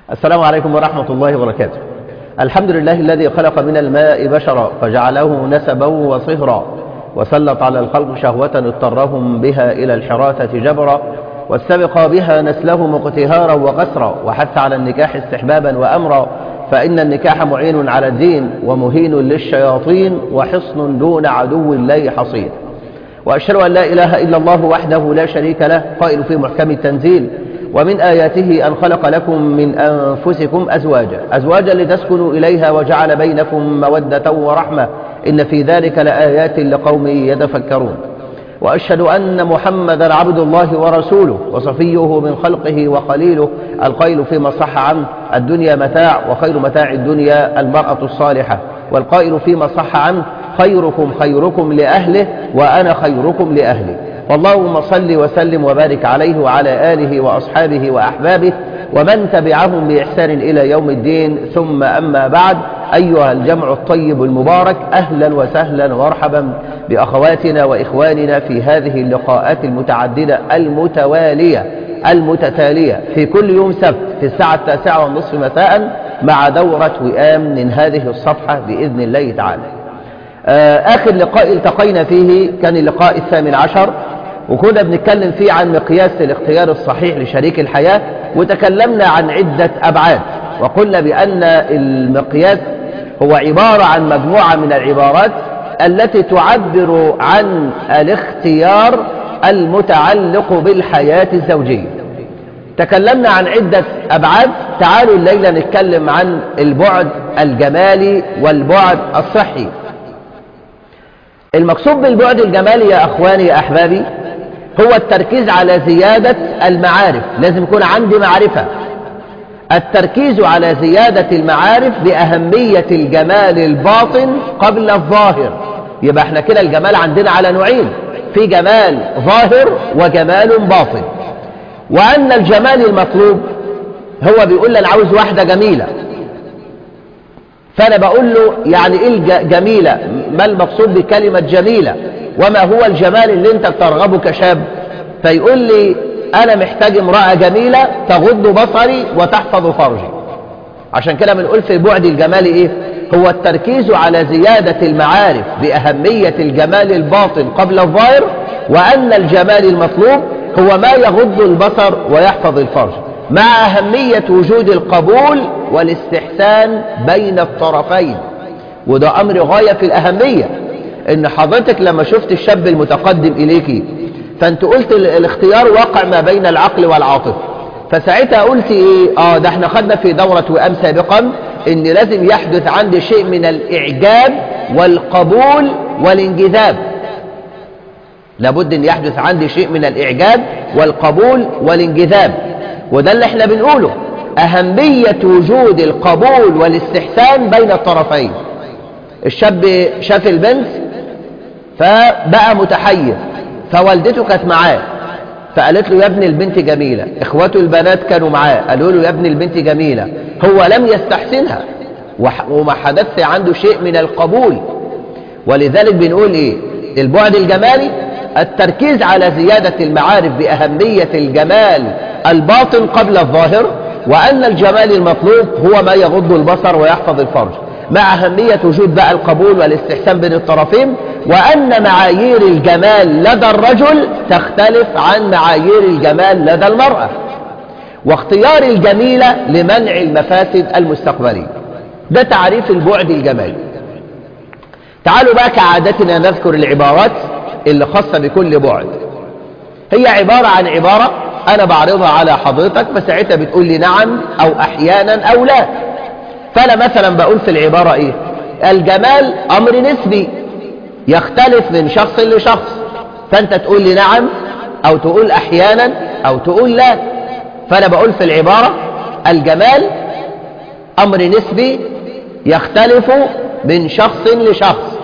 السلام عليكم ورحمة الله وبركاته الحمد لله الذي خلق من الماء بشرا فجعله نسبا وصهرا وسلط على الخلق شهوة اضطرهم بها إلى الحراثة جبرا واستبق بها نسلهم اقتهارا وقسرا وحث على النكاح استحبابا وأمرا فإن النكاح معين على الدين ومهين للشياطين وحصن دون عدو الله حصين وأشهد أن لا إله إلا الله وحده لا شريك له قائل في محكم التنزيل ومن آياته أن خلق لكم من أنفسكم أزواجا أزواجا لتسكنوا إليها وجعل بينكم مودة ورحمة إن في ذلك لآيات لقوم يتفكرون وأشهد أن محمدا عبد الله ورسوله وصفيه من خلقه وخليله القيل فيما صح عنه الدنيا متاع وخير متاع الدنيا المرأة الصالحة والقائل فيما صح عنه خيركم خيركم لأهله وأنا خيركم لأهلي فاللهم صل وسلم وبارك عليه وعلى آله وأصحابه وأحبابه ومن تبعهم بإحسان إلى يوم الدين ثم أما بعد أيها الجمع الطيب المبارك أهلا وسهلا ومرحبا بأخواتنا وإخواننا في هذه اللقاءات المتعددة المتوالية المتتالية في كل يوم سبت في الساعة التاسعة والنصف مساء مع دورة وئام من هذه الصفحة بإذن الله تعالى آخر لقاء التقينا فيه كان اللقاء الثامن عشر وكنا بنتكلم فيه عن مقياس الاختيار الصحيح لشريك الحياة وتكلمنا عن عدة أبعاد وقلنا بأن المقياس هو عبارة عن مجموعة من العبارات التي تعبر عن الاختيار المتعلق بالحياة الزوجية تكلمنا عن عدة أبعاد تعالوا الليلة نتكلم عن البعد الجمالي والبعد الصحي المقصود بالبعد الجمالي يا أخواني يا أحبابي هو التركيز على زيادة المعارف لازم يكون عندي معرفة التركيز على زيادة المعارف بأهمية الجمال الباطن قبل الظاهر يبقى احنا كده الجمال عندنا على نوعين في جمال ظاهر وجمال باطن وأن الجمال المطلوب هو بيقول لي أنا عاوز واحدة جميلة فأنا بقول له يعني إيه جميلة ما المقصود بكلمة جميلة وما هو الجمال اللي انت بترغبه كشاب فيقول لي أنا محتاج امرأة جميلة تغض بصري وتحفظ فرجي عشان كده بنقول في البعد الجمالي إيه هو التركيز على زيادة المعارف بأهمية الجمال الباطن قبل الظاهر وأن الجمال المطلوب هو ما يغض البصر ويحفظ الفرج مع أهمية وجود القبول والاستحسان بين الطرفين وده أمر غاية في الأهمية إن حضرتك لما شفت الشاب المتقدم إليك فأنت قلت الاختيار واقع ما بين العقل والعاطفة فساعتها قلت إيه آه ده احنا خدنا في دورة وأم سابقا إن لازم يحدث عندي شيء من الإعجاب والقبول والانجذاب لابد أن يحدث عندي شيء من الإعجاب والقبول والانجذاب وده اللي احنا بنقوله أهمية وجود القبول والاستحسان بين الطرفين الشاب شاف البنت فبقى متحير فوالدته كانت معاه فقالت له يا ابن البنت جميلة اخواته البنات كانوا معاه قالوا له يا ابن البنت جميلة هو لم يستحسنها وما حدث عنده شيء من القبول ولذلك بنقول ايه البعد الجمالي التركيز على زيادة المعارف بأهمية الجمال الباطن قبل الظاهر وأن الجمال المطلوب هو ما يغض البصر ويحفظ الفرج مع أهمية وجود بقى القبول والاستحسان بين الطرفين وأن معايير الجمال لدى الرجل تختلف عن معايير الجمال لدى المرأة واختيار الجميلة لمنع المفاسد المستقبلية ده تعريف البعد الجمالي تعالوا بقى كعادتنا نذكر العبارات اللي خاصة بكل بعد هي عبارة عن عبارة أنا بعرضها على حضرتك فساعتها بتقول لي نعم أو أحيانا أو لا فأنا مثلا بقول في العبارة إيه الجمال أمر نسبي يختلف من شخص لشخص فأنت تقول لي نعم أو تقول أحيانا أو تقول لا فأنا بقول في العبارة الجمال أمر نسبي يختلف من شخص لشخص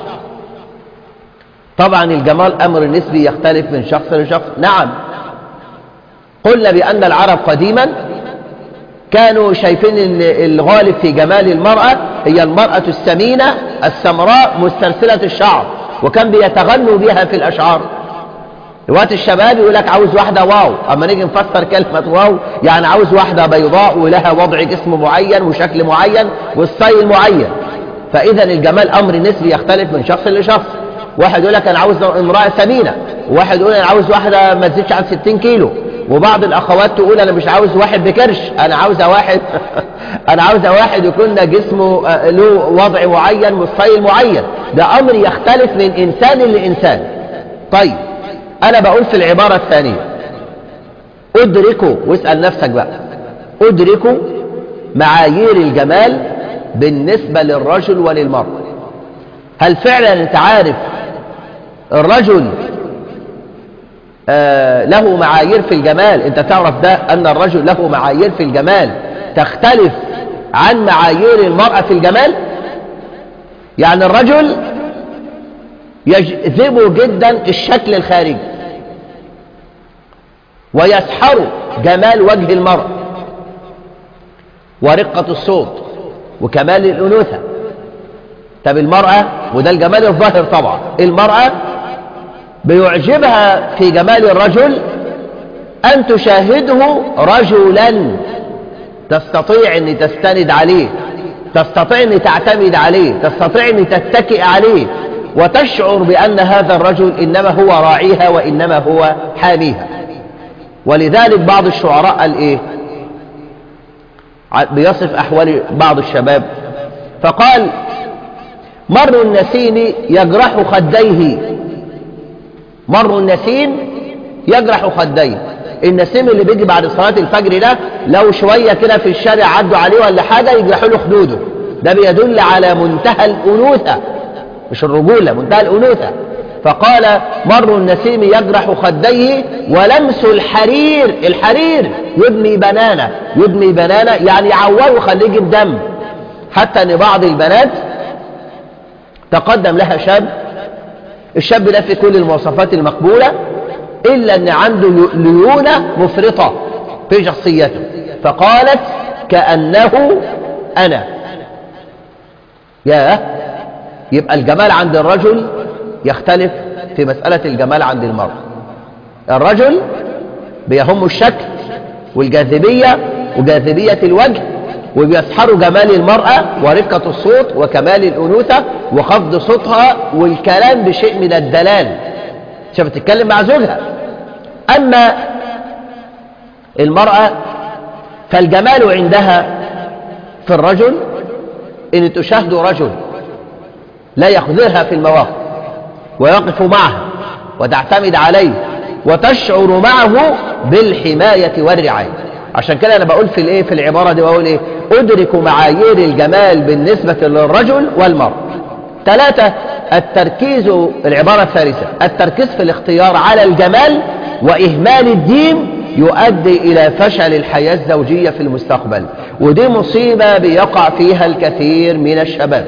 طبعا الجمال أمر نسبي يختلف من شخص لشخص نعم قلنا بأن العرب قديما كانوا شايفين ان الغالب في جمال المرأة هي المرأة السمينة السمراء مسترسلة الشعر وكان بيتغنوا بها في الأشعار دلوقتي الشباب يقول لك عاوز واحدة واو أما نيجي نفسر كلمة واو يعني عاوز واحدة بيضاء ولها وضع جسم معين وشكل معين والستايل معين فإذا الجمال أمر نسبي يختلف من شخص لشخص واحد يقول لك أنا عاوز امرأة سمينة وواحد يقول أنا عاوز واحدة ما تزيدش عن 60 كيلو وبعض الأخوات تقول أنا مش عاوز واحد بكرش أنا عاوزة واحد أنا عاوزة واحد يكون جسمه له وضع معين وستايل معين ده أمر يختلف من إنسان لإنسان طيب أنا بقول في العبارة الثانية أدركوا واسأل نفسك بقى أدركوا معايير الجمال بالنسبة للرجل وللمرأة هل فعلا أنت عارف الرجل آه له معايير في الجمال أنت تعرف ده أن الرجل له معايير في الجمال تختلف عن معايير المرأة في الجمال يعني الرجل يجذبه جدا الشكل الخارجي ويسحر جمال وجه المرأة ورقة الصوت وكمال الأنوثة طب المرأة وده الجمال الظاهر طبعا المرأة بيعجبها في جمال الرجل أن تشاهده رجلا تستطيع أن تستند عليه تستطيع أن تعتمد عليه تستطيع أن تتكئ عليه وتشعر بأن هذا الرجل إنما هو راعيها وإنما هو حاميها ولذلك بعض الشعراء قال إيه بيصف أحوال بعض الشباب فقال مر النسين يجرح خديه مر النسين يجرح خديه النسيم اللي بيجي بعد صلاة الفجر ده لو شوية كده في الشارع عدوا عليه ولا حاجة يجرحوا له خدوده ده بيدل على منتهى الأنوثة مش الرجولة منتهى الأنوثة فقال مر النسيم يجرح خديه ولمس الحرير الحرير يبني بنانة يبني بنانة يعني يعوره وخليه يجيب دم حتى ان بعض البنات تقدم لها شاب الشاب ده في كل المواصفات المقبولة إلا أن عنده ليونة مفرطة في شخصيته فقالت كأنه أنا ياه يبقى الجمال عند الرجل يختلف في مسألة الجمال عند المرأة الرجل بيهم الشكل والجاذبية وجاذبية الوجه وبيسحروا جمال المرأة ورقة الصوت وكمال الأنوثة وخفض صوتها والكلام بشيء من الدلال شوف تتكلم مع زوجها أما المرأة فالجمال عندها في الرجل إن تشاهد رجل لا يخذلها في المواقف ويقف معها وتعتمد عليه وتشعر معه بالحماية والرعاية عشان كده أنا بقول في الإيه في العبارة دي بقول إيه أدرك معايير الجمال بالنسبة للرجل والمرأة ثلاثة التركيز العبارة الثالثة التركيز في الاختيار على الجمال وإهمال الدين يؤدي إلى فشل الحياة الزوجية في المستقبل ودي مصيبة بيقع فيها الكثير من الشباب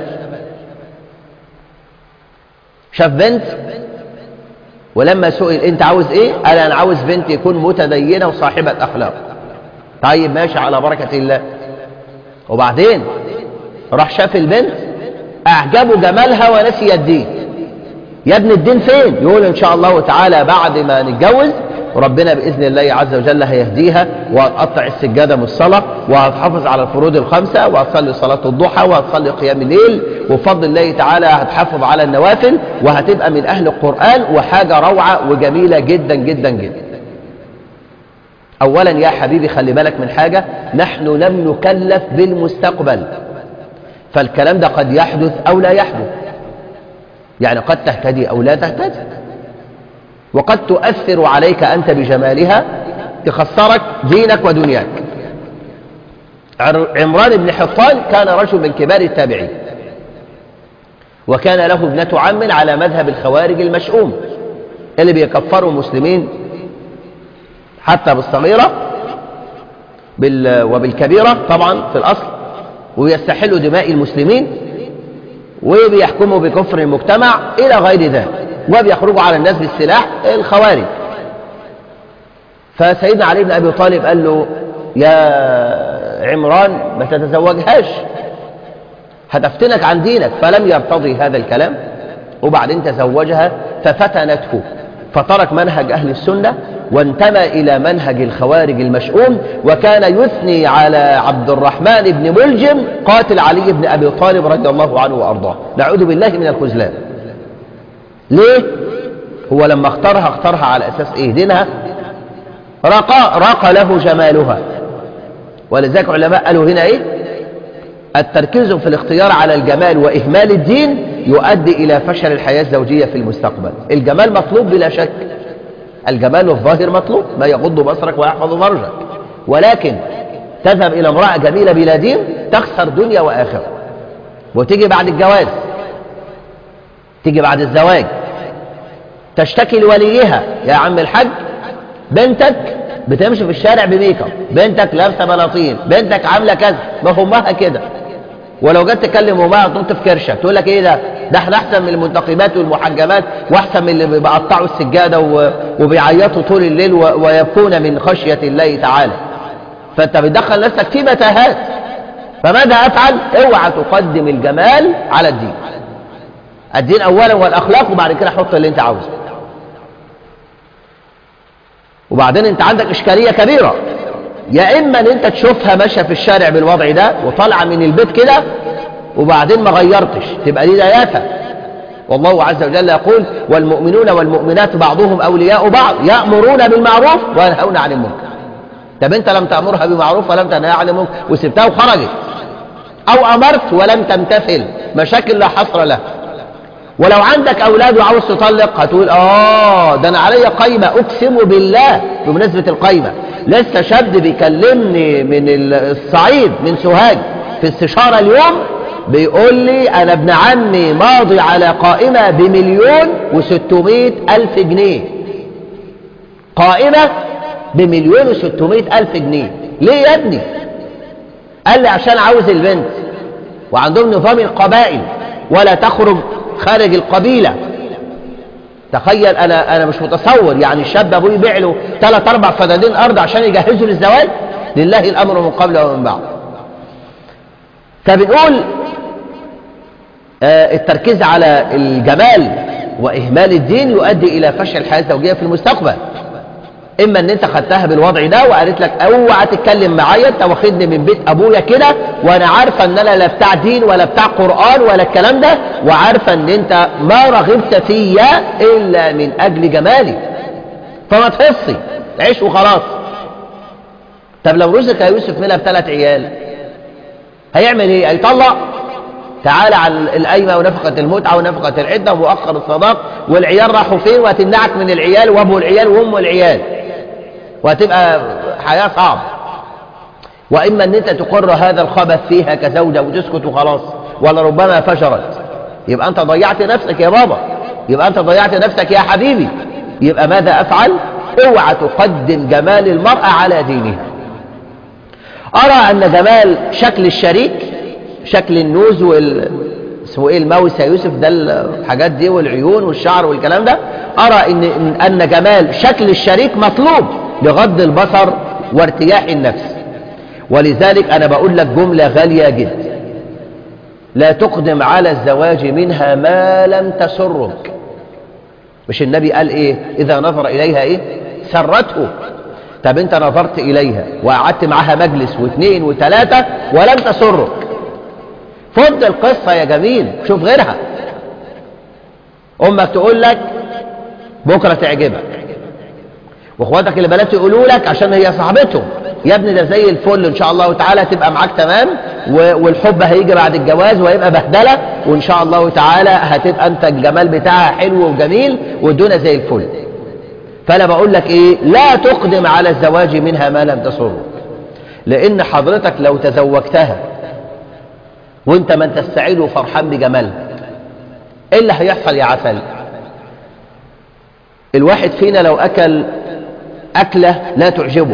شاف بنت ولما سئل انت عاوز ايه قال انا عاوز بنت يكون متدينة وصاحبة اخلاق طيب ماشي على بركة الله وبعدين راح شاف البنت اعجبه جمالها ونسي الدين يا ابن الدين فين يقول ان شاء الله تعالى بعد ما نتجوز وربنا بإذن الله عز وجل هيهديها وهتقطع السجادة من الصلاة وهتحافظ على الفروض الخمسة وهتصلي صلاة الضحى وهتصلي قيام الليل وبفضل الله تعالى هتحافظ على النوافل وهتبقى من أهل القرآن وحاجة روعة وجميلة جدا جدا جدا أولا يا حبيبي خلي بالك من حاجة نحن لم نكلف بالمستقبل فالكلام ده قد يحدث أو لا يحدث يعني قد تهتدي أو لا تهتدي وقد تؤثر عليك أنت بجمالها تخسرك دينك ودنياك عمران بن حطان كان رجل من كبار التابعين وكان له ابنة عم على مذهب الخوارج المشؤوم اللي بيكفروا المسلمين حتى بالصغيرة وبالكبيرة طبعا في الأصل ويستحلوا دماء المسلمين وبيحكموا بكفر المجتمع إلى غير ذلك وبيخرجوا على الناس بالسلاح الخوارج فسيدنا علي بن أبي طالب قال له يا عمران ما تتزوجهاش هتفتنك عن دينك فلم يرتضي هذا الكلام وبعدين تزوجها ففتنته فترك منهج أهل السنة وانتمى إلى منهج الخوارج المشؤوم وكان يثني على عبد الرحمن بن ملجم قاتل علي بن أبي طالب رضي الله عنه وأرضاه نعوذ بالله من الخذلان ليه؟ هو لما اختارها اختارها على أساس إيه دينها رقى, رقى له جمالها ولذلك علماء قالوا هنا إيه التركيز في الاختيار على الجمال وإهمال الدين يؤدي إلى فشل الحياة الزوجية في المستقبل الجمال مطلوب بلا شك الجمال الظاهر مطلوب ما يغض بصرك ويحفظ فرجك ولكن تذهب إلى امرأة جميلة بلا دين تخسر دنيا وآخرة وتيجي بعد الجواز تيجي بعد الزواج تشتكي لوليها يا عم الحاج بنتك بتمشي في الشارع بميك اب بنتك لابسه بلاطين بنتك عامله كذا ما امها كده ولو جت تكلم امها تنط في كرشك تقول لك ايه ده ده احنا احسن من المنتقبات والمحجبات واحسن من اللي بيقطعوا السجاده وبيعيطوا طول الليل ويبكون من خشيه الله تعالى فانت بتدخل نفسك في متاهات فماذا افعل اوعى تقدم الجمال على الدين الدين اولا والاخلاق وبعد كده حط اللي انت عاوزه وبعدين انت عندك اشكاليه كبيره يا اما ان انت تشوفها ماشيه في الشارع بالوضع ده وطالعه من البيت كده وبعدين ما غيرتش تبقى دي دياثه والله عز وجل يقول والمؤمنون والمؤمنات بعضهم اولياء بعض يامرون بالمعروف وينهون عن المنكر طب انت لم تامرها بالمعروف ولم تنهى عن المنكر وسبتها وخرجت او امرت ولم تمتثل مشاكل لا حصر لها ولو عندك اولاد وعاوز تطلق هتقول اه ده انا عليا قايمه اقسم بالله بمناسبه القايمه لسه شاب بيكلمني من الصعيد من سوهاج في استشاره اليوم بيقول لي انا ابن عمي ماضي على قائمه بمليون وستمائة الف جنيه قائمه بمليون وستمائة الف جنيه ليه يا ابني قال لي عشان عاوز البنت وعندهم نظام القبائل ولا تخرج خارج القبيلة تخيل أنا أنا مش متصور يعني الشاب أبوه يبيع له ثلاث أربع فدادين أرض عشان يجهزه للزواج لله الأمر من قبل ومن بعد فبنقول آه التركيز على الجمال وإهمال الدين يؤدي إلى فشل الحياة الزوجية في المستقبل اما ان انت خدتها بالوضع ده وقالت لك اوعى تتكلم معايا انت واخدني من بيت ابويا كده وانا عارفه ان انا لا بتاع دين ولا بتاع قران ولا الكلام ده وعارفه ان انت ما رغبت فيا الا من اجل جمالي فما تفصي عيش وخلاص طب لو رزق يا يوسف منها بثلاث عيال هيعمل ايه هيطلق تعالى على القايمه ونفقه المتعه ونفقه العده ومؤخر الصداق والعيال راحوا فين وهتمنعك من العيال وابو العيال وام العيال وهتبقى حياة صعبة وإما أن أنت تقر هذا الخبث فيها كزوجة وتسكت وخلاص ولا ربما فجرت يبقى أنت ضيعت نفسك يا بابا يبقى أنت ضيعت نفسك يا حبيبي يبقى ماذا أفعل اوعى تقدم جمال المرأة على دينها أرى أن جمال شكل الشريك شكل النوز وال اسمه ايه الماوس يا يوسف ده الحاجات دي والعيون والشعر والكلام ده ارى ان ان جمال شكل الشريك مطلوب لغض البصر وارتياح النفس ولذلك أنا بقول لك جملة غالية جدا لا تقدم على الزواج منها ما لم تسرك مش النبي قال ايه اذا نظر اليها ايه سرته طب انت نظرت اليها وقعدت معاها مجلس واثنين وثلاثة ولم تسرك فض القصة يا جميل شوف غيرها امك تقول لك بكرة تعجبك واخواتك اللي بنات يقولوا لك عشان هي صاحبتهم يا ابني ده زي الفل ان شاء الله تعالى تبقى معاك تمام والحب هيجي بعد الجواز وهيبقى بهدله وان شاء الله تعالى هتبقى انت الجمال بتاعها حلو وجميل والدنيا زي الفل فانا بقول لك ايه لا تقدم على الزواج منها ما لم تسرك لان حضرتك لو تزوجتها وانت ما انت سعيد وفرحان بجمالها ايه اللي هيحصل يا عسل الواحد فينا لو اكل أكلة لا تعجبه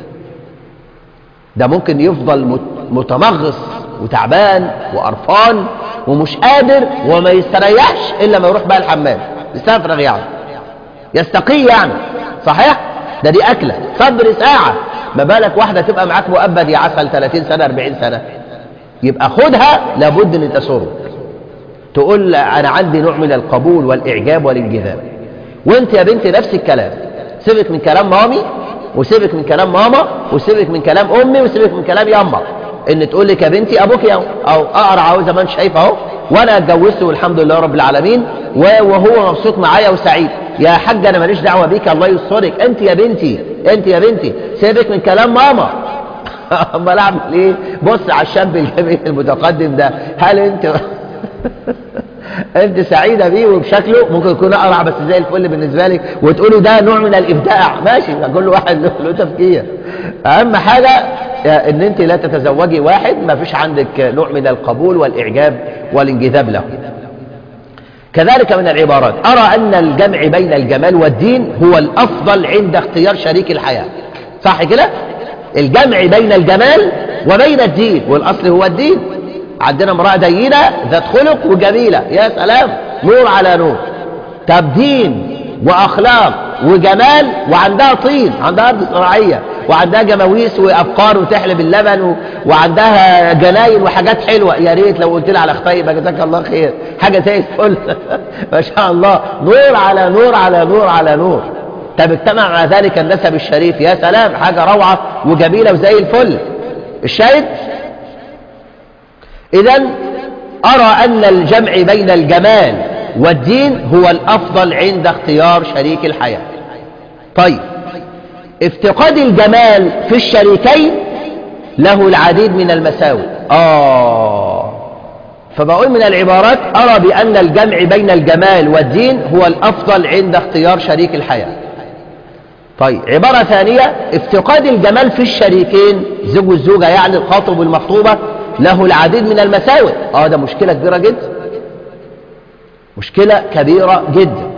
ده ممكن يفضل متمغص وتعبان وقرفان ومش قادر وما يستريحش إلا ما يروح بقى الحمام يستفرغ يعني يستقي يعني صحيح ده دي أكلة صبر ساعة ما بالك واحدة تبقى معاك مؤبد يا عسل 30 سنة 40 سنة يبقى خدها لابد ان تسرك تقول انا عندي نوع من القبول والاعجاب والانجذاب وانت يا بنتي نفس الكلام سيبك من كلام مامي وسيبك من كلام ماما وسيبك من كلام امي وسيبك من كلام ياما ان تقول لك يا بنتي ابوك يا او اقرع اهو زي ما انت شايفه اهو وانا اتجوزته والحمد لله رب العالمين وهو مبسوط معايا وسعيد يا حاج انا ماليش دعوه بيك الله يسترك انت يا بنتي انت يا بنتي سيبك من كلام ماما امال اعمل ايه بص على الشاب الجميل المتقدم ده هل انت انت سعيده بيه وبشكله ممكن يكون اقرع بس زي الفل بالنسبه لك وتقولوا ده نوع من الابداع ماشي كل واحد له تفكير اهم حاجه ان انت لا تتزوجي واحد ما فيش عندك نوع من القبول والاعجاب والانجذاب له كذلك من العبارات أرى أن الجمع بين الجمال والدين هو الأفضل عند اختيار شريك الحياة صح كده؟ الجمع بين الجمال وبين الدين والأصل هو الدين عندنا امرأة دينة ذات خلق وجميلة يا سلام نور على نور طب دين وأخلاق وجمال وعندها طين عندها أرض زراعية وعندها جماويس وأبقار وتحلب اللبن و... وعندها جناين وحاجات حلوة يا ريت لو قلت لي على اختي يبقى جزاك الله خير حاجة زي الفل ما شاء الله نور على نور على نور على نور طب اجتمع مع ذلك النسب الشريف يا سلام حاجة روعة وجميلة وزي الفل الشاهد إذا أرى أن الجمع بين الجمال والدين هو الأفضل عند اختيار شريك الحياة طيب افتقاد الجمال في الشريكين له العديد من المساوئ آه فبقول من العبارات أرى بأن الجمع بين الجمال والدين هو الأفضل عند اختيار شريك الحياة طيب عبارة ثانية افتقاد الجمال في الشريكين زوج والزوجة يعني الخاطب والمخطوبة له العديد من المساوئ اه ده مشكلة كبيرة جدا مشكلة كبيرة جدا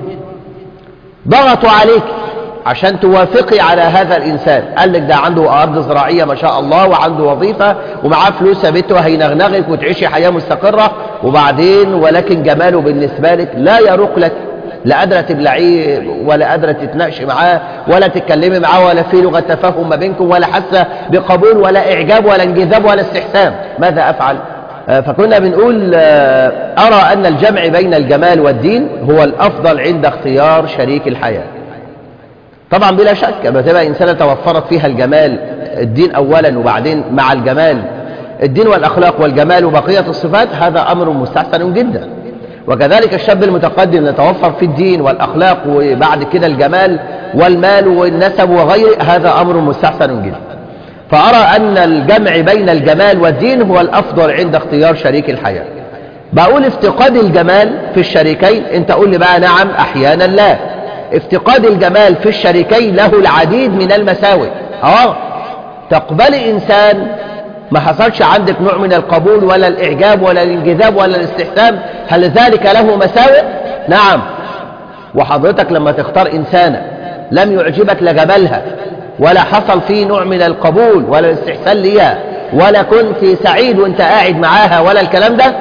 ضغطوا عليك عشان توافقي على هذا الإنسان قال لك ده عنده أرض زراعية ما شاء الله وعنده وظيفة ومعاه فلوس بيته هينغنغك وتعيشي حياة مستقرة وبعدين ولكن جماله بالنسبة لك لا يروق لك لا قادرة تبلعيه ولا قادرة تتناقشي معاه ولا تتكلمي معاه ولا في لغة تفاهم ما بينكم ولا حاسة بقبول ولا إعجاب ولا انجذاب ولا استحسان ماذا أفعل؟ فكنا بنقول أرى أن الجمع بين الجمال والدين هو الأفضل عند اختيار شريك الحياة طبعا بلا شك لما تبقى إنسانة توفرت فيها الجمال الدين أولا وبعدين مع الجمال الدين والأخلاق والجمال وبقية الصفات هذا أمر مستحسن جدا وكذلك الشاب المتقدم يتوفر في الدين والأخلاق وبعد كده الجمال والمال والنسب وغيره هذا أمر مستحسن جدا فأرى أن الجمع بين الجمال والدين هو الأفضل عند اختيار شريك الحياة بقول افتقاد الجمال في الشريكين انت قول لي بقى نعم أحيانا لا افتقاد الجمال في الشريكين له العديد من المساوئ اه تقبلي إنسان ما حصلش عندك نوع من القبول ولا الإعجاب ولا الانجذاب ولا الاستحسان هل ذلك له مساوئ؟ نعم وحضرتك لما تختار إنسانة لم يعجبك لجمالها ولا حصل فيه نوع من القبول ولا الاستحسان ليها ولا كنت سعيد وانت قاعد معاها ولا الكلام ده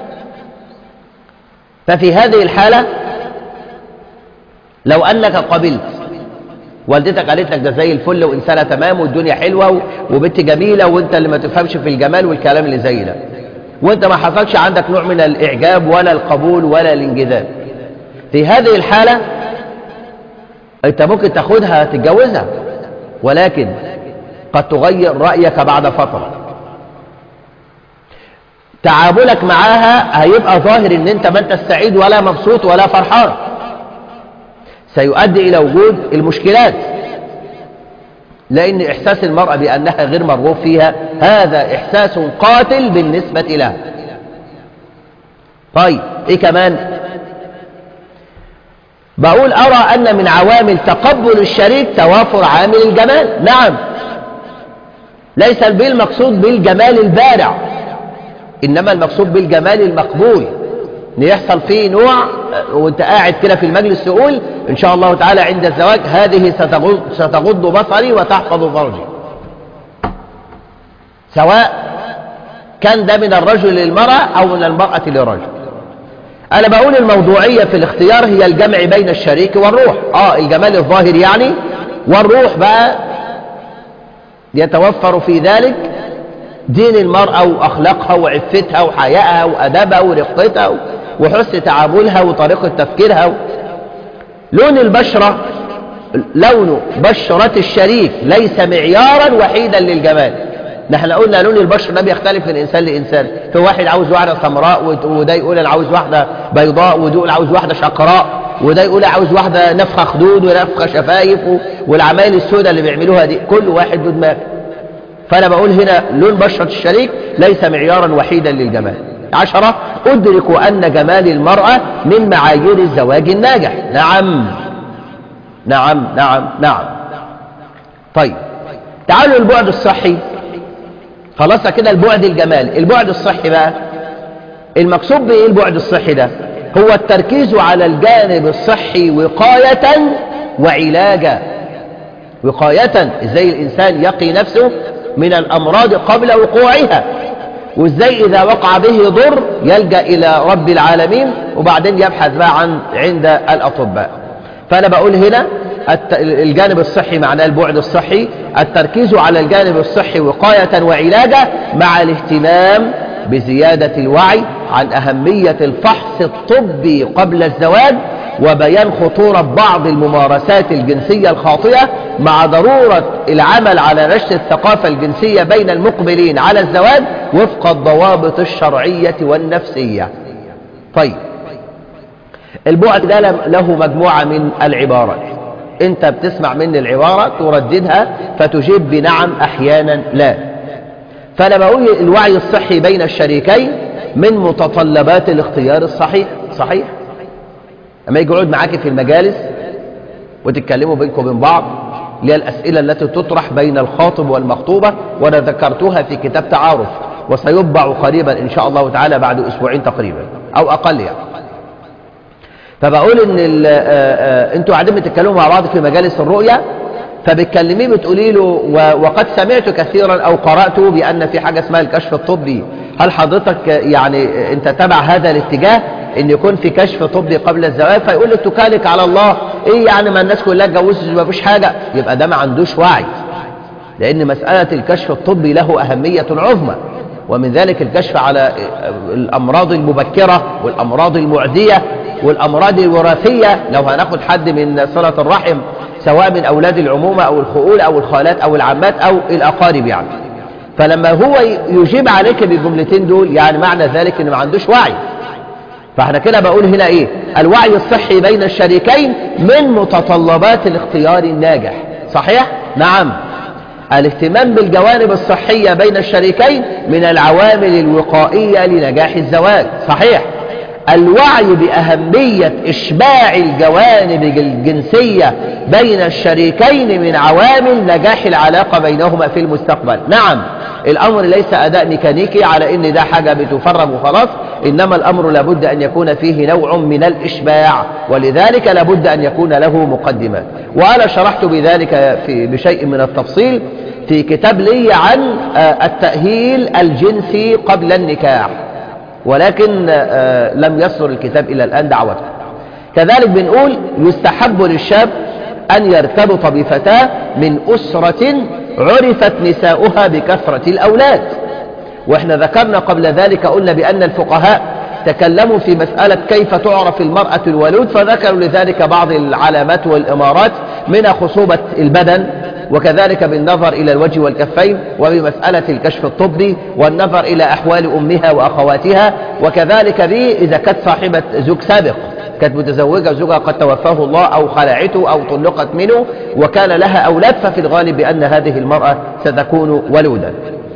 ففي هذه الحالة لو أنك قبلت والدتك قالت لك ده زي الفل وإنسانة تمام والدنيا حلوة وبنت جميلة وانت اللي ما تفهمش في الجمال والكلام اللي زي ده وانت ما حصلش عندك نوع من الإعجاب ولا القبول ولا الانجذاب في هذه الحالة انت ممكن تاخدها تتجوزها ولكن قد تغير رأيك بعد فترة تعاملك معاها هيبقى ظاهر ان انت ما انت سعيد ولا مبسوط ولا فرحان سيؤدي الى وجود المشكلات لان احساس المرأة بانها غير مرغوب فيها هذا احساس قاتل بالنسبة لها طيب ايه كمان بقول أرى أن من عوامل تقبل الشريك توافر عامل الجمال نعم ليس بالمقصود بالجمال البارع إنما المقصود بالجمال المقبول ان يحصل فيه نوع وانت قاعد كده في المجلس تقول ان شاء الله تعالى عند الزواج هذه ستغض, ستغض بصري وتحفظ فرجي سواء كان ده من الرجل للمرأة او من المرأة للرجل انا بقول الموضوعية في الاختيار هي الجمع بين الشريك والروح اه الجمال الظاهر يعني والروح بقى يتوفر في ذلك دين المرأة وأخلاقها وعفتها وحيائها وأدبها ورقتها وحسن تعاملها وطريقة تفكيرها لون البشرة لون بشرة الشريك ليس معيارا وحيدا للجمال نحن قلنا لون البشرة ده بيختلف من إنسان لإنسان في واحد عاوز واحدة سمراء وده يقول أنا عاوز واحدة بيضاء وده يقول عاوز واحدة شقراء وده يقول عاوز واحدة نفخة خدود ونفخة شفايف والعمايل السوداء اللي بيعملوها دي كل واحد له دماغ فأنا بقول هنا لون بشرة الشريك ليس معيارا وحيدا للجمال عشرة أدرك أن جمال المرأة من معايير الزواج الناجح نعم نعم نعم نعم طيب تعالوا البعد الصحي خلاص كده البعد الجمال البعد الصحي بقى المقصود بايه البعد الصحي ده هو التركيز على الجانب الصحي وقاية وعلاجا وقاية ازاي الانسان يقي نفسه من الامراض قبل وقوعها وازاي اذا وقع به ضر يلجأ الى رب العالمين وبعدين يبحث بقى عن عند الاطباء فانا بقول هنا الجانب الصحي معناه البعد الصحي التركيز على الجانب الصحي وقاية وعلاجا مع الاهتمام بزيادة الوعي عن أهمية الفحص الطبي قبل الزواج وبيان خطورة بعض الممارسات الجنسية الخاطئة مع ضرورة العمل على نشر الثقافة الجنسية بين المقبلين على الزواج وفق الضوابط الشرعية والنفسية طيب البعد ده له مجموعة من العبارات انت بتسمع مني العبارة ترددها فتجيب بنعم احيانا لا فانا بقول الوعي الصحي بين الشريكين من متطلبات الاختيار الصحيح صحيح اما يجي يقعد معاك في المجالس وتتكلموا بينكم وبين بعض اللي هي الاسئله التي تطرح بين الخاطب والمخطوبه وانا ذكرتها في كتاب تعارف وسيطبع قريبا ان شاء الله تعالى بعد اسبوعين تقريبا او اقل يعني فبقول ان انتوا قاعدين بتتكلموا مع بعض في مجالس الرؤيا فبتكلميه بتقولي له وقد سمعت كثيرا او قرات بان في حاجه اسمها الكشف الطبي هل حضرتك يعني انت تبع هذا الاتجاه ان يكون في كشف طبي قبل الزواج فيقول لك تكالك على الله ايه يعني ما الناس كلها اتجوزت ما فيش حاجه يبقى ده ما عندوش وعي لان مساله الكشف الطبي له اهميه عظمى ومن ذلك الكشف على الامراض المبكره والامراض المعديه والأمراض الوراثية لو هناخد حد من صلة الرحم سواء من أولاد العمومة أو الخؤول أو الخالات أو العمات أو الأقارب يعني فلما هو يجيب عليك بالجملتين دول يعني معنى ذلك إنه ما عندوش وعي فاحنا كده بقول هنا إيه الوعي الصحي بين الشريكين من متطلبات الاختيار الناجح صحيح؟ نعم الاهتمام بالجوانب الصحية بين الشريكين من العوامل الوقائية لنجاح الزواج صحيح الوعي بأهمية إشباع الجوانب الجنسية بين الشريكين من عوامل نجاح العلاقة بينهما في المستقبل نعم الأمر ليس أداء ميكانيكي على إن ده حاجة بتفرغ وخلاص إنما الأمر لابد أن يكون فيه نوع من الإشباع ولذلك لابد أن يكون له مقدمات وأنا شرحت بذلك في بشيء من التفصيل في كتاب لي عن التأهيل الجنسي قبل النكاح ولكن لم يصل الكتاب إلى الآن دعوته كذلك بنقول يستحب للشاب أن يرتبط بفتاة من أسرة عرفت نساؤها بكثرة الأولاد وإحنا ذكرنا قبل ذلك قلنا بأن الفقهاء تكلموا في مسألة كيف تعرف المرأة الولود فذكروا لذلك بعض العلامات والإمارات من خصوبة البدن وكذلك بالنظر إلى الوجه والكفين وبمسألة الكشف الطبي والنظر إلى أحوال أمها وأخواتها وكذلك به إذا كانت صاحبة زوج سابق كانت متزوجة زوجها قد توفاه الله أو خلعته أو طلقت منه وكان لها أولاد ففي الغالب بأن هذه المرأة ستكون ولودا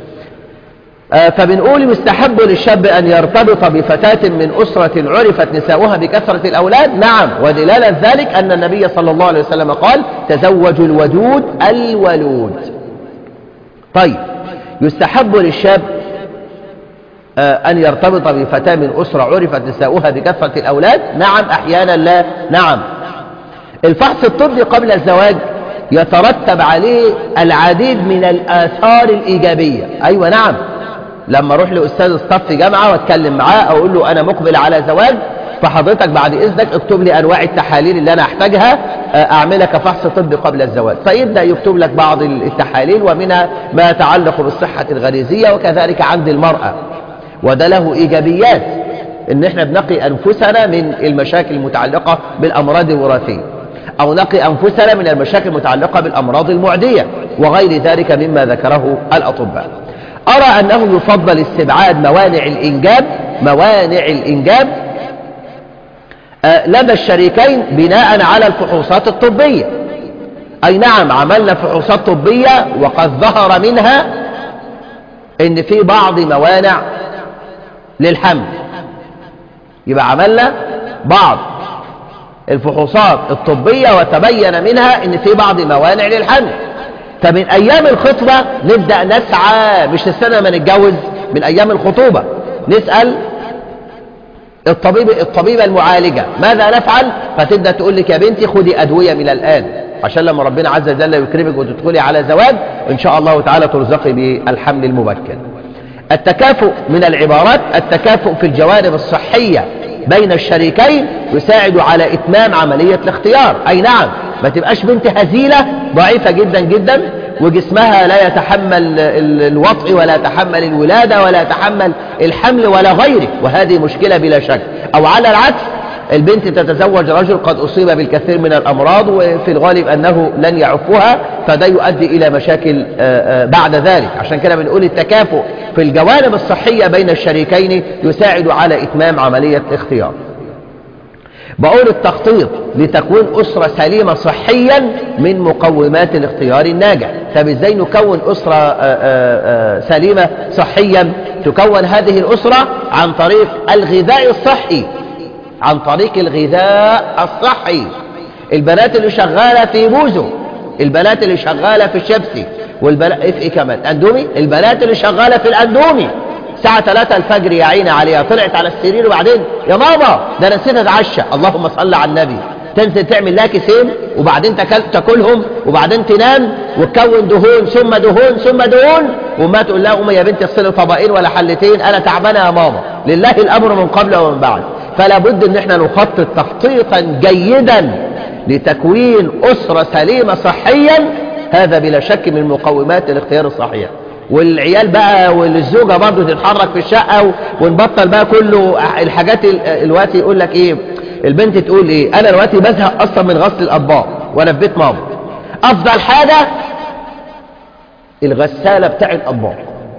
فبنقول يستحب للشاب أن يرتبط بفتاة من أسرة عرفت نساؤها بكثرة الأولاد نعم ودلالة ذلك أن النبي صلى الله عليه وسلم قال تزوجوا الودود الولود طيب يستحب للشاب أن يرتبط بفتاة من أسرة عرفت نساؤها بكثرة الأولاد نعم أحيانا لا نعم الفحص الطبي قبل الزواج يترتب عليه العديد من الآثار الإيجابية أيوة نعم لما اروح لاستاذ الصف جامعه واتكلم معاه اقول له انا مقبل على زواج فحضرتك بعد اذنك اكتب لي انواع التحاليل اللي انا احتاجها اعملها كفحص طبي قبل الزواج فيبدا يكتب لك بعض التحاليل ومنها ما يتعلق بالصحه الغريزيه وكذلك عند المراه وده له ايجابيات ان احنا بنقي انفسنا من المشاكل المتعلقه بالامراض الوراثيه أو نقي أنفسنا من المشاكل المتعلقة بالأمراض المعدية وغير ذلك مما ذكره الأطباء أرى أنه يفضل استبعاد موانع الإنجاب موانع الإنجاب آه، لدى الشريكين بناء على الفحوصات الطبية أي نعم عملنا فحوصات طبية وقد ظهر منها ان في بعض موانع للحمل يبقى عملنا بعض الفحوصات الطبية وتبين منها ان في بعض موانع للحمل فمن ايام الخطبة نبدأ نسعى مش نستنى ما نتجوز من ايام الخطوبة نسأل الطبيب الطبيبة المعالجة ماذا نفعل فتبدأ تقول لك يا بنتي خدي أدوية من الآن عشان لما ربنا عز وجل يكرمك وتدخلي على زواج إن شاء الله تعالى ترزقي بالحمل المبكر التكافؤ من العبارات التكافؤ في الجوانب الصحية بين الشريكين يساعد على إتمام عملية الاختيار أي نعم ما تبقاش بنت هزيلة ضعيفة جدا جدا وجسمها لا يتحمل الوطء ولا يتحمل الولادة ولا يتحمل الحمل ولا غيره وهذه مشكلة بلا شك أو على العكس البنت تتزوج رجل قد أصيب بالكثير من الأمراض وفي الغالب أنه لن يعفها فده يؤدي إلى مشاكل بعد ذلك عشان كده بنقول التكافؤ في الجوانب الصحية بين الشريكين يساعد على إتمام عملية اختيار بقول التخطيط لتكوين أسرة سليمة صحيا من مقومات الاختيار الناجح طب ازاي نكون أسرة آآ آآ سليمة صحيا تكون هذه الأسرة عن طريق الغذاء الصحي عن طريق الغذاء الصحي البنات اللي شغالة في بوزو البنات اللي شغالة في الشبسي والبنات في ايه كمان اندومي البنات اللي شغالة في الاندومي الساعة 3 الفجر يا عيني عليها طلعت على السرير وبعدين يا ماما ده انا نسيت اتعشى اللهم صل على النبي تنزل تعمل لها كيسين وبعدين تاكل تاكلهم وبعدين تنام وتكون دهون ثم دهون ثم دهون وما تقول لها امي يا بنتي اغسلي طبقين ولا حلتين انا تعبانه يا ماما لله الامر من قبل ومن بعد فلا بد ان احنا نخطط تخطيطا جيدا لتكوين اسره سليمه صحيا هذا بلا شك من مقومات الاختيار الصحيح والعيال بقى والزوجة برضه تتحرك في الشقة ونبطل بقى كله الحاجات الوقت يقول لك ايه البنت تقول ايه انا دلوقتي بزهق اصلا من غسل الاطباق وانا في بيت ماما افضل حاجة الغسالة بتاع الاطباق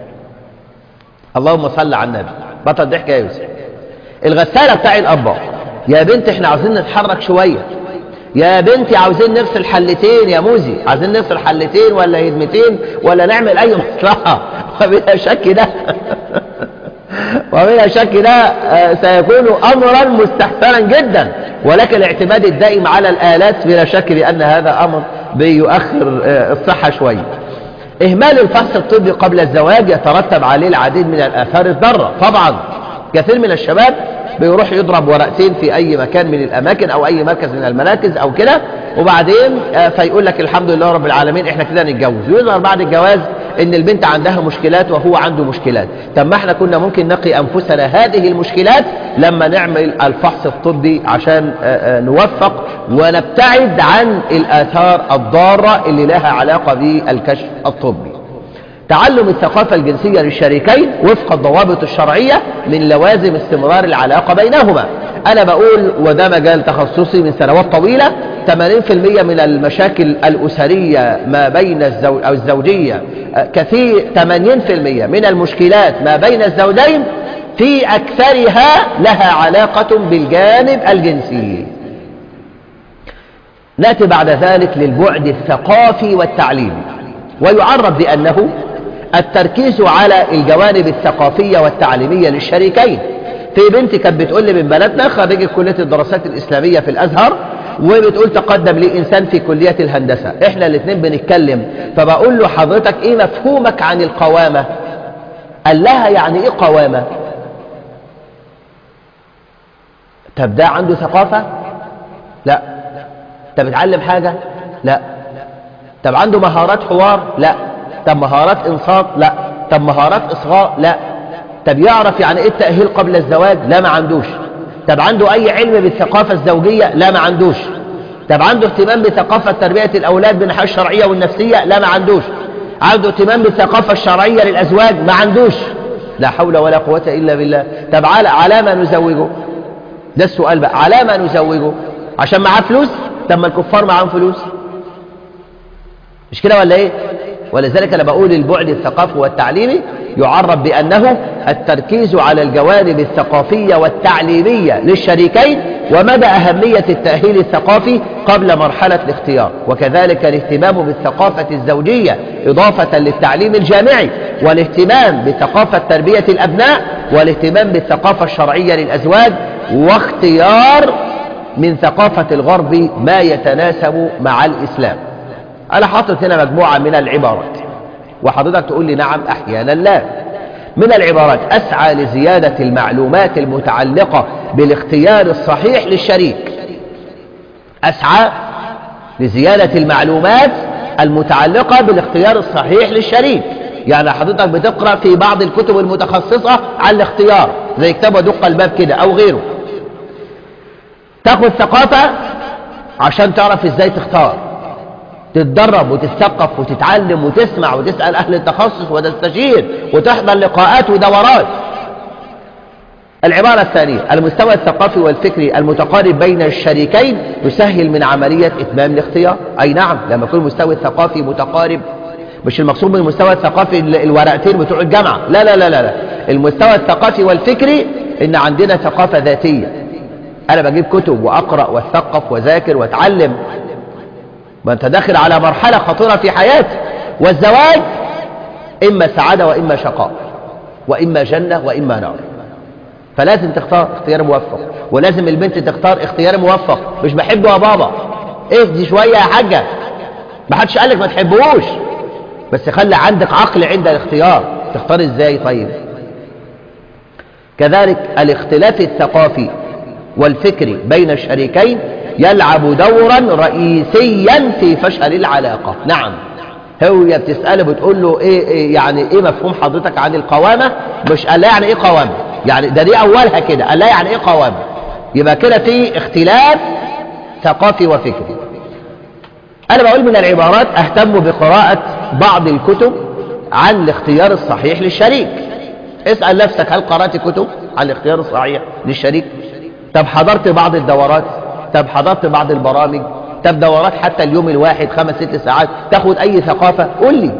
اللهم صل على النبي بطل ضحك يا يوسف الغسالة بتاع الاطباق يا بنت احنا عاوزين نتحرك شوية يا بنتي عاوزين نفصل حلتين يا موزي عاوزين نفصل حلتين ولا هدمتين ولا نعمل اي مصلحة وبلا شك ده وبلا شك ده سيكون امرا مستحسنا جدا ولكن الاعتماد الدائم على الالات بلا شك بان هذا امر بيؤخر الصحة شوية اهمال الفحص الطبي قبل الزواج يترتب عليه العديد من الاثار الضارة طبعا كثير من الشباب بيروح يضرب ورقتين في اي مكان من الاماكن او اي مركز من المراكز او كده وبعدين فيقول لك الحمد لله رب العالمين احنا كده نتجوز ويظهر بعد الجواز ان البنت عندها مشكلات وهو عنده مشكلات طب ما احنا كنا ممكن نقي انفسنا هذه المشكلات لما نعمل الفحص الطبي عشان نوفق ونبتعد عن الاثار الضارة اللي لها علاقة بالكشف الطبي تعلم الثقافة الجنسية للشريكين وفق الضوابط الشرعية من لوازم استمرار العلاقة بينهما أنا بقول وده مجال تخصصي من سنوات طويلة 80% من المشاكل الأسرية ما بين الزوج أو الزوجية كثير 80% من المشكلات ما بين الزوجين في أكثرها لها علاقة بالجانب الجنسي نأتي بعد ذلك للبعد الثقافي والتعليمي ويعرف بأنه التركيز على الجوانب الثقافية والتعليمية للشريكين في بنت كانت بتقول لي من بلدنا خريجة كلية الدراسات الإسلامية في الأزهر وبتقول تقدم لي إنسان في كلية الهندسة إحنا الاثنين بنتكلم فبقول له حضرتك إيه مفهومك عن القوامة قال لها يعني إيه قوامة طب ده عنده ثقافة لا طب بتعلم حاجة لا طب عنده مهارات حوار لا طب مهارات انصات لا طب مهارات اصغاء لا طب يعرف يعني ايه التأهيل قبل الزواج لا ما عندوش طب عنده اي علم بالثقافة الزوجية لا ما عندوش طب عنده اهتمام بثقافة تربية الاولاد بالناحية الشرعية والنفسية لا ما عندوش عنده اهتمام بالثقافة الشرعية للازواج ما عندوش لا حول ولا قوة الا بالله طب على على ما نزوجه ده السؤال بقى على ما نزوجه عشان معاه فلوس طب ما الكفار معاهم فلوس مش كده ولا ايه ولذلك انا بقول البعد الثقافي والتعليمي يعرف بأنه التركيز على الجوانب الثقافية والتعليمية للشريكين ومدى أهمية التأهيل الثقافي قبل مرحلة الاختيار وكذلك الاهتمام بالثقافة الزوجية إضافة للتعليم الجامعي والاهتمام بثقافة تربية الأبناء والاهتمام بالثقافة الشرعية للأزواج واختيار من ثقافة الغرب ما يتناسب مع الإسلام أنا حاطط هنا مجموعة من العبارات وحضرتك تقول لي نعم أحيانا لا من العبارات أسعى لزيادة المعلومات المتعلقة بالاختيار الصحيح للشريك أسعى لزيادة المعلومات المتعلقة بالاختيار الصحيح للشريك يعني حضرتك بتقرأ في بعض الكتب المتخصصة عن الاختيار زي كتاب ودق الباب كده أو غيره تاخد ثقافة عشان تعرف ازاي تختار تتدرب وتتثقف وتتعلم وتسمع وتسأل أهل التخصص وتستشير وتحضر لقاءات ودورات العبارة الثانية المستوى الثقافي والفكري المتقارب بين الشريكين يسهل من عملية إتمام الاختيار أي نعم لما يكون المستوى الثقافي متقارب مش المقصود من المستوى الثقافي الورقتين بتوع الجامعة لا لا لا لا, لا. المستوى الثقافي والفكري إن عندنا ثقافة ذاتية أنا بجيب كتب وأقرأ وأثقف وذاكر وأتعلم ما أنت داخل على مرحلة خطيرة في حياتك والزواج إما سعادة وإما شقاء وإما جنة وإما نار فلازم تختار اختيار موفق ولازم البنت تختار اختيار موفق مش بحبه يا بابا اهدي شوية يا حاجة ما حدش قالك ما تحبوش بس خلي عندك عقل عند الاختيار تختار ازاي طيب كذلك الاختلاف الثقافي والفكري بين الشريكين يلعب دورا رئيسيا في فشل العلاقة نعم هي بتسأله بتقول له إيه, إيه يعني ايه مفهوم حضرتك عن القوامة مش قال يعني ايه قوامة يعني ده دي اولها كده قال يعني ايه قوامة يبقى كده في اختلاف ثقافي وفكري انا بقول من العبارات اهتم بقراءة بعض الكتب عن الاختيار الصحيح للشريك اسأل نفسك هل قرأت كتب عن الاختيار الصحيح للشريك طب حضرت بعض الدورات طب حضرت بعض البرامج طب دورات حتى اليوم الواحد خمس ست ساعات تاخد اي ثقافة قول لي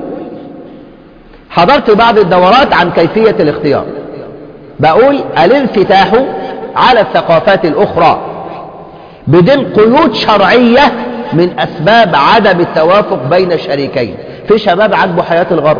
حضرت بعض الدورات عن كيفية الاختيار بقول الانفتاح على الثقافات الاخرى بدون قيود شرعية من اسباب عدم التوافق بين الشريكين في شباب عجبه حياة الغرب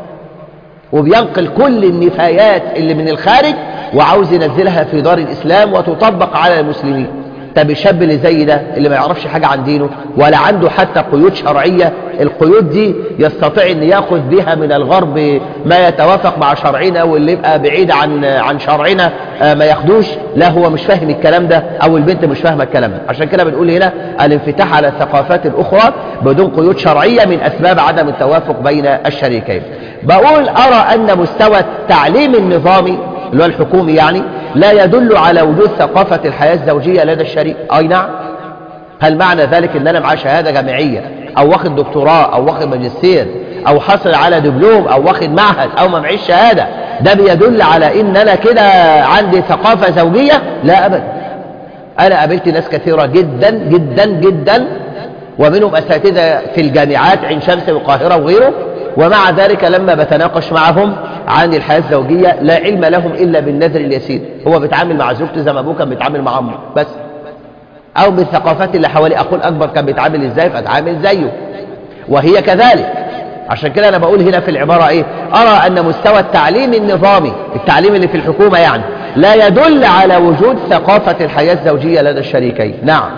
وبينقل كل النفايات اللي من الخارج وعاوز ينزلها في دار الإسلام وتطبق على المسلمين طب الشاب اللي زي ده اللي ما يعرفش حاجة عن دينه ولا عنده حتى قيود شرعية القيود دي يستطيع ان ياخذ بها من الغرب ما يتوافق مع شرعنا واللي يبقى بعيد عن عن شرعنا ما ياخدوش لا هو مش فاهم الكلام ده او البنت مش فاهمه الكلام ده عشان كده بنقول هنا الانفتاح على الثقافات الاخرى بدون قيود شرعية من اسباب عدم التوافق بين الشريكين بقول ارى ان مستوى التعليم النظامي اللي هو الحكومي يعني لا يدل على وجود ثقافة الحياة الزوجية لدى الشريك أي نعم هل معنى ذلك ان انا معاه شهادة جامعية او واخد دكتوراه او واخد ماجستير او حصل على دبلوم او واخد معهد او ما معيش شهادة ده بيدل على ان انا كده عندي ثقافة زوجية لا ابدا انا قابلت ناس كثيرة جدا جدا جدا ومنهم اساتذة في الجامعات عين شمس والقاهرة وغيره ومع ذلك لما بتناقش معهم عن الحياة الزوجية لا علم لهم إلا بالنذر اليسير هو بيتعامل مع زوجته زي ما أبوه كان بيتعامل مع أمه بس أو بالثقافات اللي حواليه أخوه الأكبر كان بيتعامل إزاي فأتعامل زيه وهي كذلك عشان كده أنا بقول هنا في العبارة إيه أرى أن مستوى التعليم النظامي التعليم اللي في الحكومة يعني لا يدل على وجود ثقافة الحياة الزوجية لدى الشريكين نعم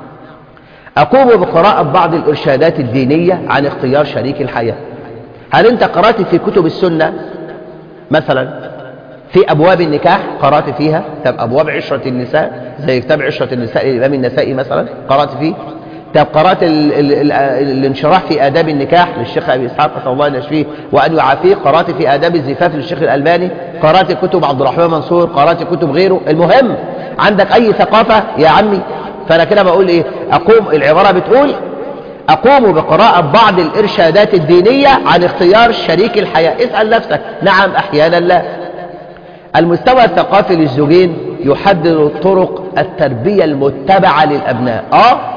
أقوم بقراءة بعض الإرشادات الدينية عن اختيار شريك الحياة هل أنت قرأت في كتب السنة مثلا في أبواب النكاح قرأت فيها طب أبواب عشرة النساء زي كتاب عشرة النساء للإمام النسائي مثلا قرأت فيه طب قرأت ال ال ال الانشراح في آداب النكاح للشيخ أبي إسحاق نسأل الله أن يشفيه وأن يعافيه قرأت في آداب الزفاف للشيخ الألباني قرأت كتب عبد الرحمن منصور قرأت كتب غيره المهم عندك أي ثقافة يا عمي فأنا كده بقول إيه أقوم العبارة بتقول أقوم بقراءة بعض الإرشادات الدينية عن اختيار شريك الحياة اسأل نفسك نعم أحيانا لا المستوى الثقافي للزوجين يحدد طرق التربية المتبعة للأبناء آه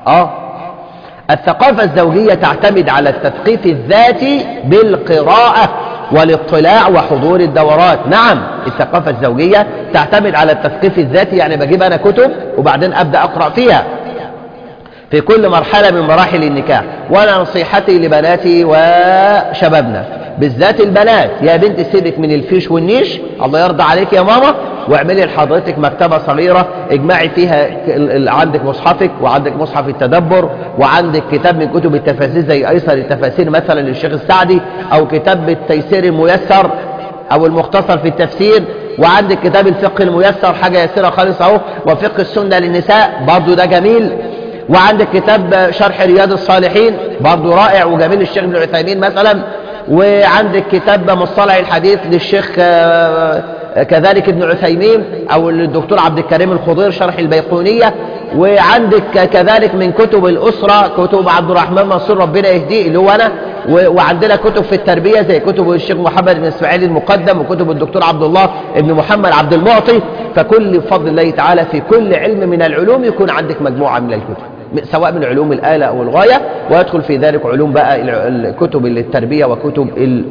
اه الثقافة الزوجية تعتمد على التثقيف الذاتي بالقراءة والاطلاع وحضور الدورات نعم الثقافة الزوجية تعتمد على التثقيف الذاتي يعني بجيب أنا كتب وبعدين أبدأ أقرأ فيها في كل مرحلة من مراحل النكاح وأنا نصيحتي لبناتي وشبابنا بالذات البنات يا بنت سيبك من الفيش والنيش الله يرضى عليك يا ماما واعملي لحضرتك مكتبة صغيرة اجمعي فيها عندك مصحفك وعندك مصحف التدبر وعندك كتاب من كتب التفاسير زي أيسر التفاسير مثلا للشيخ السعدي أو كتاب التيسير الميسر أو المختصر في التفسير وعندك كتاب الفقه الميسر حاجة يسيرة خالص أهو وفقه السنة للنساء برضو ده جميل وعندك كتاب شرح رياض الصالحين برضو رائع وجميل الشيخ ابن عثيمين مثلا وعندك كتاب مصطلح الحديث للشيخ كذلك ابن عثيمين او الدكتور عبد الكريم الخضير شرح البيقونية وعندك كذلك من كتب الأسرة كتب عبد الرحمن منصور ربنا يهديه اللي هو أنا وعندنا كتب في التربية زي كتب الشيخ محمد بن اسماعيل المقدم وكتب الدكتور عبد الله ابن محمد عبد المعطي فكل بفضل الله تعالى في كل علم من العلوم يكون عندك مجموعة من الكتب سواء من علوم الآلة أو الغاية ويدخل في ذلك علوم بقى الكتب التربية وكتب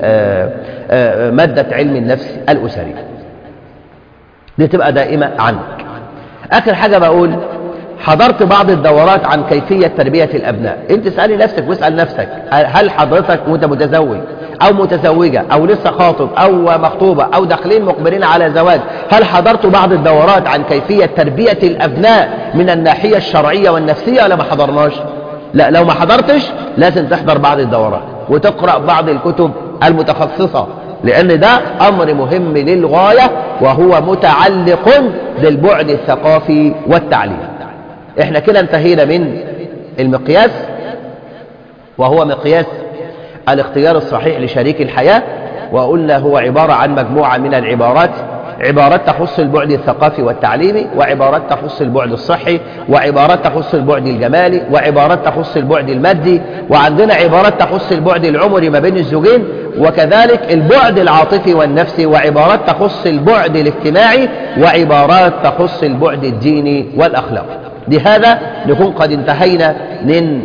مادة علم النفس الأسري دي تبقى دائمة عنك آخر حاجة بقول حضرت بعض الدورات عن كيفية تربية الأبناء انت اسألي نفسك واسأل نفسك هل حضرتك وانت متزوج أو متزوجة أو لسه خاطب أو مخطوبة أو داخلين مقبلين على زواج هل حضرت بعض الدورات عن كيفية تربية الأبناء من الناحية الشرعية والنفسية ولا ما حضرناش لا لو ما حضرتش لازم تحضر بعض الدورات وتقرأ بعض الكتب المتخصصة لأن ده أمر مهم للغاية وهو متعلق بالبعد الثقافي والتعليم احنا كده انتهينا من المقياس وهو مقياس الاختيار الصحيح لشريك الحياة وقلنا هو عبارة عن مجموعة من العبارات عبارات تخص البعد الثقافي والتعليمي وعبارات تخص البعد الصحي وعبارات تخص البعد الجمالي وعبارات تخص البعد المادي وعندنا عبارات تخص البعد العمري ما بين الزوجين وكذلك البعد العاطفي والنفسي وعبارات تخص البعد الاجتماعي وعبارات تخص البعد الديني والأخلاقي بهذا نكون قد انتهينا من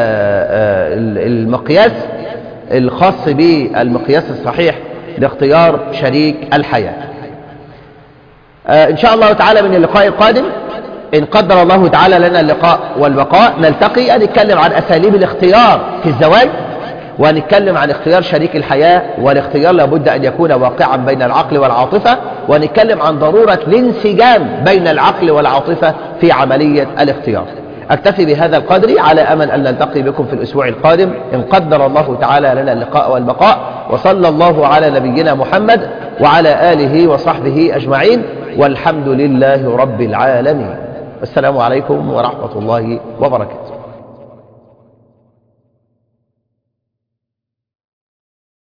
المقياس الخاص بالمقياس الصحيح لاختيار شريك الحياة إن شاء الله تعالى من اللقاء القادم إن قدر الله تعالى لنا اللقاء والبقاء نلتقي نتكلم عن أساليب الاختيار في الزواج ونتكلم عن اختيار شريك الحياة والاختيار لابد أن يكون واقعا بين العقل والعاطفة ونتكلم عن ضرورة الانسجام بين العقل والعاطفة في عملية الاختيار أكتفي بهذا القدر على أمل أن نلتقي بكم في الأسبوع القادم إن قدر الله تعالى لنا اللقاء والبقاء وصلى الله على نبينا محمد وعلى آله وصحبه أجمعين والحمد لله رب العالمين السلام عليكم ورحمة الله وبركاته